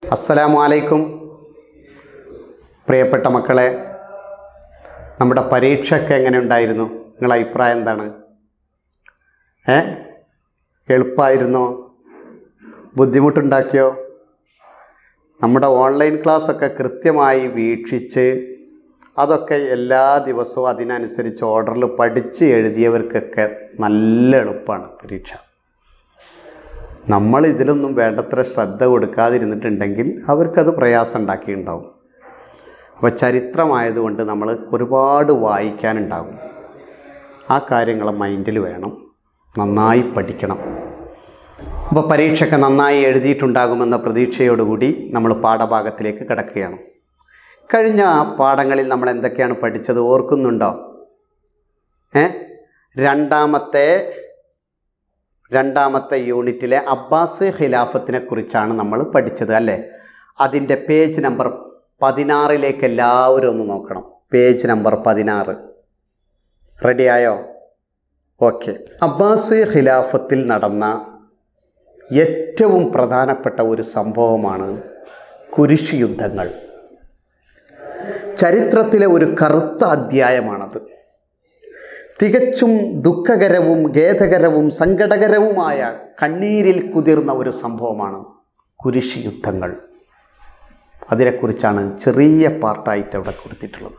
അസ്സലാമു അലൈക്കും പ്രിയപ്പെട്ട മക്കളെ നമ്മുടെ പരീക്ഷയൊക്കെ എങ്ങനെ ഉണ്ടായിരുന്നു നിങ്ങളുടെ അഭിപ്രായം എന്താണ് ഏ എളുപ്പമായിരുന്നോ ബുദ്ധിമുട്ടുണ്ടാക്കിയോ നമ്മുടെ ഓൺലൈൻ ക്ലാസ്സൊക്കെ കൃത്യമായി വീക്ഷിച്ച് അതൊക്കെ എല്ലാ ദിവസവും അതിനനുസരിച്ച് ഓർഡറിൽ പഠിച്ച് എഴുതിയവർക്കൊക്കെ നല്ല എളുപ്പമാണ് പരീക്ഷ നമ്മൾ ഇതിലൊന്നും വേണ്ടത്ര ശ്രദ്ധ കൊടുക്കാതിരുന്നിട്ടുണ്ടെങ്കിൽ അവർക്കത് പ്രയാസം ഉണ്ടാക്കിയിട്ടുണ്ടാവും അപ്പോൾ ചരിത്രമായതുകൊണ്ട് നമ്മൾ ഒരുപാട് വായിക്കാനുണ്ടാകും ആ കാര്യങ്ങൾ മൈൻഡിൽ വേണം നന്നായി പഠിക്കണം അപ്പോൾ പരീക്ഷയ്ക്ക് നന്നായി എഴുതിയിട്ടുണ്ടാകുമെന്ന പ്രതീക്ഷയോടുകൂടി നമ്മൾ പാഠഭാഗത്തിലേക്ക് കിടക്കുകയാണ് കഴിഞ്ഞ പാഠങ്ങളിൽ നമ്മൾ എന്തൊക്കെയാണ് പഠിച്ചത് ഓർക്കുന്നുണ്ടോ ഏ രണ്ടാമത്തെ രണ്ടാമത്തെ യൂണിറ്റിലെ അബ്ബാസ് ഖിലാഫത്തിനെ കുറിച്ചാണ് നമ്മൾ പഠിച്ചത് അല്ലേ അതിൻ്റെ പേജ് നമ്പർ പതിനാറിലേക്ക് എല്ലാവരും ഒന്ന് നോക്കണം പേജ് നമ്പർ പതിനാറ് റെഡിയായോ ഓക്കെ അബ്ബാസ് ഖിലാഫത്തിൽ നടന്ന ഏറ്റവും പ്രധാനപ്പെട്ട ഒരു സംഭവമാണ് കുരിശ് യുദ്ധങ്ങൾ ചരിത്രത്തിലെ ഒരു കറുത്ത അധ്യായമാണത് തികച്ചും ദുഃഖകരവും ഖേദകരവും സങ്കടകരവുമായ കണ്ണീരിൽ കുതിർന്ന ഒരു സംഭവമാണ് കുരിശ് യുദ്ധങ്ങൾ അതിനെക്കുറിച്ചാണ് ചെറിയ പാർട്ടായിട്ട് അവിടെ കൊടുത്തിട്ടുള്ളത്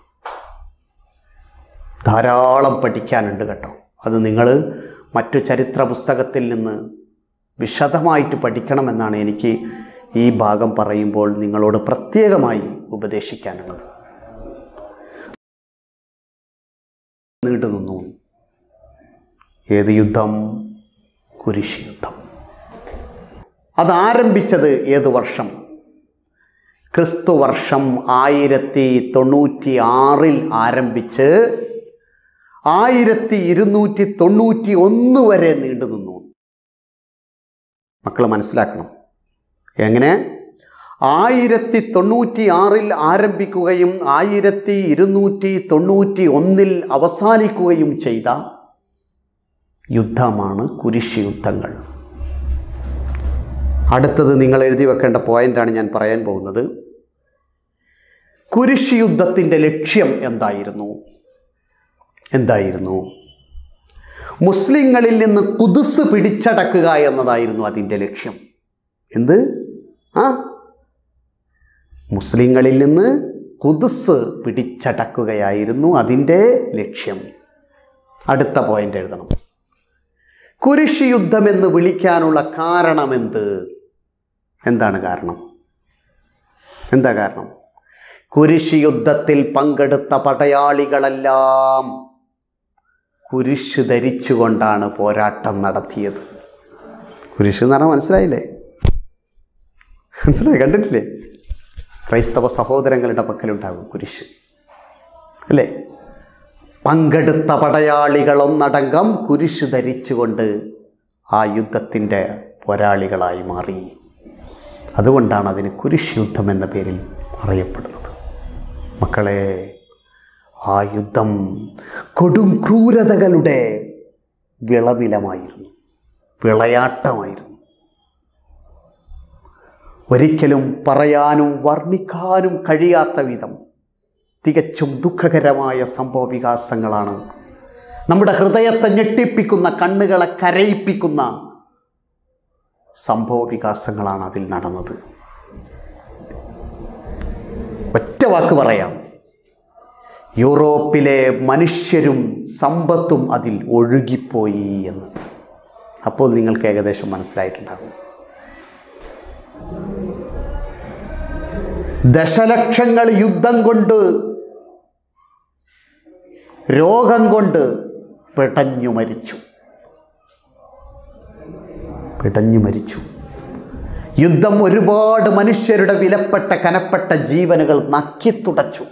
ധാരാളം പഠിക്കാനുണ്ട് കേട്ടോ അത് നിങ്ങൾ മറ്റു ചരിത്ര പുസ്തകത്തിൽ നിന്ന് വിശദമായിട്ട് പഠിക്കണമെന്നാണ് എനിക്ക് ഈ ഭാഗം പറയുമ്പോൾ നിങ്ങളോട് പ്രത്യേകമായി ഉപദേശിക്കാനുള്ളത് നീണ്ടു നിന്നു ഏത് യുദ്ധം കുരിശ് യുദ്ധം അതാരംഭിച്ചത് ഏത് വർഷം ക്രിസ്തു വർഷം ആയിരത്തി തൊണ്ണൂറ്റി ആറിൽ ആരംഭിച്ച് ആയിരത്തി ഇരുന്നൂറ്റി തൊണ്ണൂറ്റി ഒന്ന് വരെ നീണ്ടു നിന്നു മക്കൾ മനസ്സിലാക്കണം എങ്ങനെ ആയിരത്തി തൊണ്ണൂറ്റി ആറിൽ ആരംഭിക്കുകയും ആയിരത്തി ഇരുന്നൂറ്റി തൊണ്ണൂറ്റി ഒന്നിൽ അവസാനിക്കുകയും ചെയ്ത യുദ്ധമാണ് കുരിശ് യുദ്ധങ്ങൾ അടുത്തത് നിങ്ങൾ എഴുതി വെക്കേണ്ട പോയിന്റാണ് ഞാൻ പറയാൻ പോകുന്നത് കുരിശ് യുദ്ധത്തിൻ്റെ ലക്ഷ്യം എന്തായിരുന്നു എന്തായിരുന്നു മുസ്ലിങ്ങളിൽ നിന്ന് കുതിസ് പിടിച്ചടക്കുക എന്നതായിരുന്നു അതിൻ്റെ ലക്ഷ്യം എന്ത് ആ മുസ്ലിങ്ങളിൽ നിന്ന് കുതിസ് പിടിച്ചടക്കുകയായിരുന്നു അതിൻ്റെ ലക്ഷ്യം അടുത്ത പോയിന്റ് എഴുതണം കുരിശ് യുദ്ധമെന്ന് വിളിക്കാനുള്ള കാരണമെന്ത് എന്താണ് കാരണം എന്താ കാരണം കുരിശ് യുദ്ധത്തിൽ പങ്കെടുത്ത പടയാളികളെല്ലാം കുരിശ് ധരിച്ചുകൊണ്ടാണ് പോരാട്ടം നടത്തിയത് കുരിശ് എന്ന് പറഞ്ഞാൽ മനസ്സിലായില്ലേ മനസ്സിലായി കണ്ടിട്ടില്ലേ ക്രൈസ്തവ സഹോദരങ്ങളുടെ പക്കലുണ്ടാകും കുരിശ് അല്ലേ പങ്കെടുത്ത പടയാളികൾ ഒന്നടങ്കം കുരിശ് ധരിച്ചുകൊണ്ട് ആ യുദ്ധത്തിൻ്റെ പോരാളികളായി മാറി അതുകൊണ്ടാണ് അതിന് കുരിശ് യുദ്ധം എന്ന പേരിൽ അറിയപ്പെടുന്നത് മക്കളെ ആ യുദ്ധം കൊടും ക്രൂരതകളുടെ വിളനിലമായിരുന്നു വിളയാട്ടമായിരുന്നു ഒരിക്കലും പറയാനും വർണ്ണിക്കാനും കഴിയാത്ത വിധം തികച്ചും ദുഃഖകരമായ സംഭവ വികാസങ്ങളാണ് നമ്മുടെ ഹൃദയത്തെ ഞെട്ടിപ്പിക്കുന്ന കണ്ണുകളെ കരയിപ്പിക്കുന്ന സംഭവ വികാസങ്ങളാണ് അതിൽ നടന്നത് ഒറ്റ വാക്ക് പറയാം യൂറോപ്പിലെ മനുഷ്യരും സമ്പത്തും അതിൽ ഒഴുകിപ്പോയി എന്ന് അപ്പോൾ നിങ്ങൾക്ക് ഏകദേശം മനസ്സിലായിട്ടുണ്ടാകും ദശലക്ഷങ്ങൾ യുദ്ധം കൊണ്ട് രോഗം കൊണ്ട് പിടഞ്ഞു മരിച്ചു പിടഞ്ഞു മരിച്ചു യുദ്ധം ഒരുപാട് മനുഷ്യരുടെ വിലപ്പെട്ട കനപ്പെട്ട ജീവനുകൾ നക്കിത്തുടച്ചു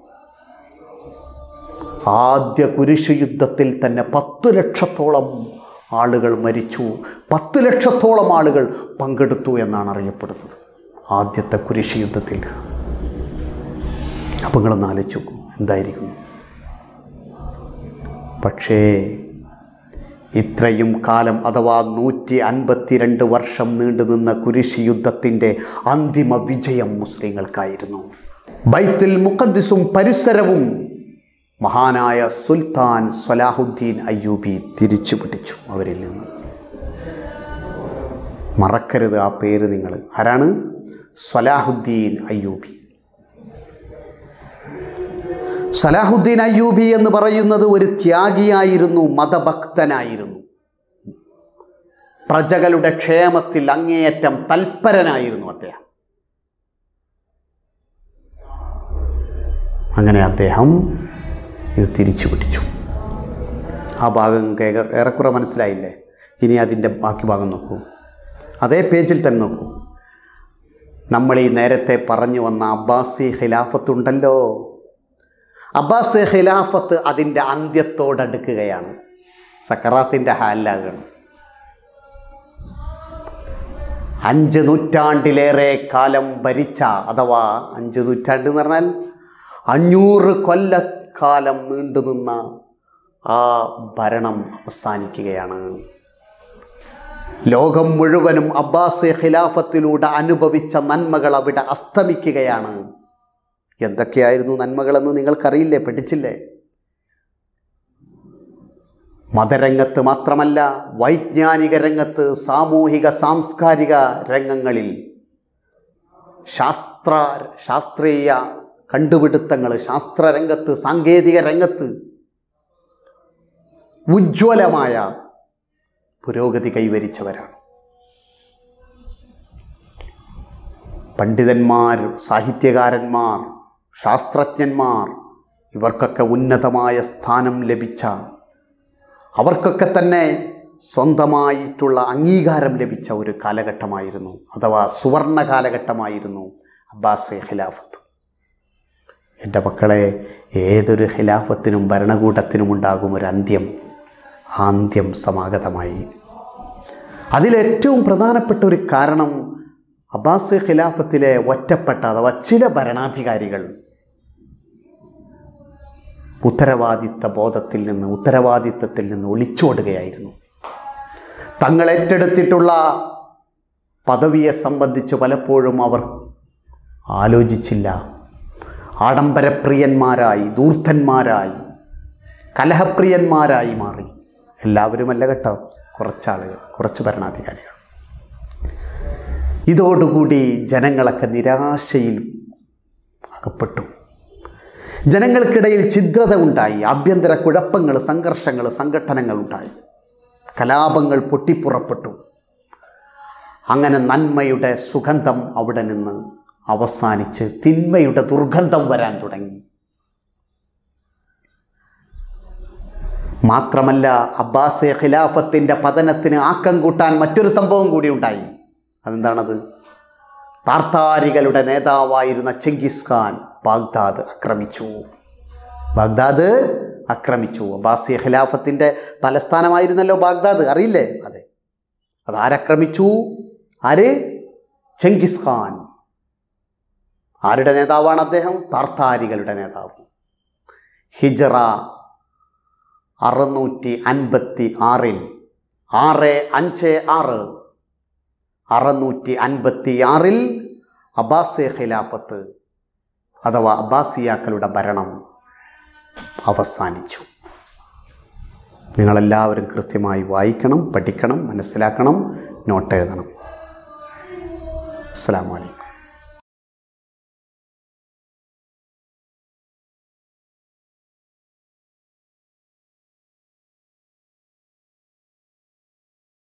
ആദ്യ കുരിശ് യുദ്ധത്തിൽ തന്നെ പത്ത് ലക്ഷത്തോളം ആളുകൾ മരിച്ചു പത്ത് ലക്ഷത്തോളം ആളുകൾ പങ്കെടുത്തു എന്നാണ് അറിയപ്പെടുന്നത് ആദ്യത്തെ കുരിശ് യുദ്ധത്തിൽ അപ്പം നിങ്ങളൊന്ന് ആലോചിച്ച് നോക്കൂ എന്തായിരിക്കുന്നു പക്ഷേ ഇത്രയും കാലം അഥവാ നൂറ്റി അൻപത്തിരണ്ട് വർഷം നീണ്ടുനിന്ന കുരിശി യുദ്ധത്തിൻ്റെ അന്തിമ വിജയം മുസ്ലിങ്ങൾക്കായിരുന്നു ബൈത്തുൽ മുഖദ്ദിസും പരിസരവും മഹാനായ സുൽത്താൻ സ്വലാഹുദ്ദീൻ അയ്യൂബി തിരിച്ചു പിടിച്ചു അവരിൽ നിന്ന് മറക്കരുത് ആ പേര് നിങ്ങൾ ആരാണ് സ്വലാഹുദ്ദീൻ അയ്യൂബി സലാഹുദ്ദീൻ അയ്യൂബി എന്ന് പറയുന്നത് ഒരു ത്യാഗിയായിരുന്നു മതഭക്തനായിരുന്നു പ്രജകളുടെ ക്ഷേമത്തിൽ അങ്ങേയറ്റം തൽപരനായിരുന്നു അദ്ദേഹം അങ്ങനെ അദ്ദേഹം ഇത് തിരിച്ചു പിടിച്ചു ആ ഭാഗം നിങ്ങൾക്ക് ഏക- ഏറെക്കുറെ മനസ്സിലായില്ലേ ഇനി അതിൻ്റെ ബാക്കി ഭാഗം നോക്കൂ അതേ പേജിൽ തന്നെ നോക്കൂ നമ്മൾ ഈ നേരത്തെ പറഞ്ഞു വന്ന അബ്ബാസി ഖിലാഫത്തുണ്ടല്ലോ അബ്ബാസ് ഖിലാഫത്ത് അതിൻ്റെ അന്ത്യത്തോടടുക്കുകയാണ് സക്കറാത്തിൻ്റെ ഹാലിലാകണം അഞ്ച് നൂറ്റാണ്ടിലേറെ കാലം ഭരിച്ച അഥവാ അഞ്ച് നൂറ്റാണ്ട് എന്ന് പറഞ്ഞാൽ അഞ്ഞൂറ് കൊല്ലക്കാലം നീണ്ടുനിന്ന ആ ഭരണം അവസാനിക്കുകയാണ് ലോകം മുഴുവനും അബ്ബാസ് ഖിലാഫത്തിലൂടെ അനുഭവിച്ച നന്മകൾ അവിടെ അസ്തമിക്കുകയാണ് എന്തൊക്കെയായിരുന്നു നന്മകളെന്ന് നിങ്ങൾക്കറിയില്ലേ പഠിച്ചില്ലേ മതരംഗത്ത് മാത്രമല്ല വൈജ്ഞാനിക രംഗത്ത് സാമൂഹിക സാംസ്കാരിക രംഗങ്ങളിൽ ശാസ്ത്ര ശാസ്ത്രീയ കണ്ടുപിടുത്തങ്ങൾ ശാസ്ത്രരംഗത്ത് സാങ്കേതിക രംഗത്ത് ഉജ്ജ്വലമായ പുരോഗതി കൈവരിച്ചവരാണ് പണ്ഡിതന്മാർ സാഹിത്യകാരന്മാർ ശാസ്ത്രജ്ഞന്മാർ ഇവർക്കൊക്കെ ഉന്നതമായ സ്ഥാനം ലഭിച്ച അവർക്കൊക്കെ തന്നെ സ്വന്തമായിട്ടുള്ള അംഗീകാരം ലഭിച്ച ഒരു കാലഘട്ടമായിരുന്നു അഥവാ സുവർണ കാലഘട്ടമായിരുന്നു അബ്ബാസ് ഖിലാഫത്ത് എൻ്റെ മക്കളെ ഏതൊരു ഖിലാഫത്തിനും ഭരണകൂടത്തിനും ഉണ്ടാകും ഒരു അന്ത്യം ആ അന്ത്യം സമാഗതമായി അതിലേറ്റവും പ്രധാനപ്പെട്ട ഒരു കാരണം അബ്ബാസ് ഖിലാഫത്തിലെ ഒറ്റപ്പെട്ട അഥവാ ചില ഭരണാധികാരികൾ ഉത്തരവാദിത്ത ബോധത്തിൽ നിന്ന് ഉത്തരവാദിത്തത്തിൽ നിന്ന് ഒളിച്ചോടുകയായിരുന്നു തങ്ങൾ ഏറ്റെടുത്തിട്ടുള്ള പദവിയെ സംബന്ധിച്ച് പലപ്പോഴും അവർ ആലോചിച്ചില്ല ആഡംബരപ്രിയന്മാരായി ദൂർത്തന്മാരായി കലഹപ്രിയന്മാരായി മാറി എല്ലാവരുമല്ല കേട്ടോ കുറച്ചാളുകൾ കുറച്ച് ഭരണാധികാരികൾ ഇതോടുകൂടി ജനങ്ങളൊക്കെ നിരാശയിൽ അകപ്പെട്ടു ജനങ്ങൾക്കിടയിൽ ഛിദ്രത ഉണ്ടായി ആഭ്യന്തര കുഴപ്പങ്ങൾ സംഘർഷങ്ങൾ സംഘട്ടനങ്ങൾ ഉണ്ടായി കലാപങ്ങൾ പൊട്ടിപ്പുറപ്പെട്ടു അങ്ങനെ നന്മയുടെ സുഗന്ധം അവിടെ നിന്ന് അവസാനിച്ച് തിന്മയുടെ ദുർഗന്ധം വരാൻ തുടങ്ങി മാത്രമല്ല അബ്ബാസ് ഖിലാഫത്തിൻ്റെ പതനത്തിന് ആക്കം കൂട്ടാൻ മറ്റൊരു സംഭവം കൂടി ഉണ്ടായി അതെന്താണത് താർത്താരികളുടെ നേതാവായിരുന്ന ചെങ്കിസ് ഖാൻ ബാഗ്ദാദ് ആക്രമിച്ചു ബാഗ്ദാദ് ആക്രമിച്ചു അബ്ബാസി ഖിലാഫത്തിൻ്റെ തലസ്ഥാനമായിരുന്നല്ലോ ബാഗ്ദാദ് അറിയില്ലേ അതെ അതാരക്രമിച്ചു ആര് ചെങ്കിസ് ഖാൻ ആരുടെ നേതാവാണ് അദ്ദേഹം താർത്താരികളുടെ നേതാവ് ഹിജറ അറുന്നൂറ്റി അൻപത്തി ആറിൽ ആറ് അഞ്ച് ആറ് അറുന്നൂറ്റി അൻപത്തി ആറിൽ അബ്ബാസെ ഖിലാഫത്ത് അഥവാ അബ്ബാസിയാക്കളുടെ ഭരണം അവസാനിച്ചു നിങ്ങളെല്ലാവരും കൃത്യമായി വായിക്കണം പഠിക്കണം മനസ്സിലാക്കണം നോട്ട് എഴുതണം അസ്സാം വലൈക്കും